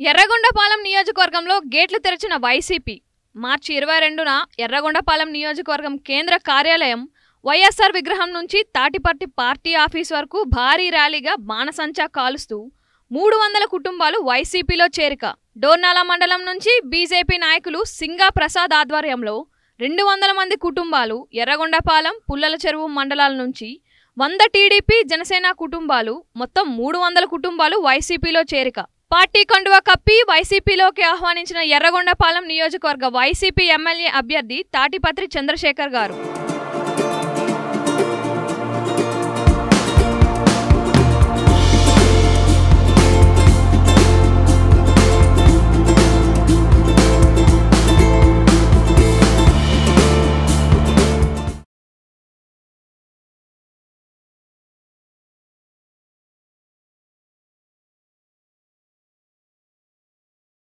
ఎర్రగొండపాలెం నియోజకవర్గంలో గేట్లు తెరిచిన వైసీపీ మార్చి ఇరవై రెండున ఎర్రగొండపాలెం నియోజకవర్గం కేంద్ర కార్యాలయం వైఎస్ఆర్ విగ్రహం నుంచి తాటిపర్తి పార్టీ ఆఫీస్ వరకు భారీ ర్యాలీగా బాణసంచా కాలుస్తూ మూడు వందల కుటుంబాలు వైసీపీలో చేరిక డోర్నాల మండలం నుంచి బీజేపీ నాయకులు సింగా ప్రసాద్ ఆధ్వర్యంలో రెండు వందల మంది కుటుంబాలు ఎర్రగొండపాలెం పుల్లల చెరువు మండలాల నుంచి వంద టీడీపీ జనసేన కుటుంబాలు మొత్తం మూడు వందల కుటుంబాలు వైసీపీలో చేరిక పార్టీ కండువా కప్పి వైసీపీలోకి ఆహ్వానించిన ఎర్రగొండపాలెం నియోజకవర్గ వైసీపీ ఎమ్మెల్యే అభ్యర్థి తాటిపత్రి చంద్రశేఖర్ గారు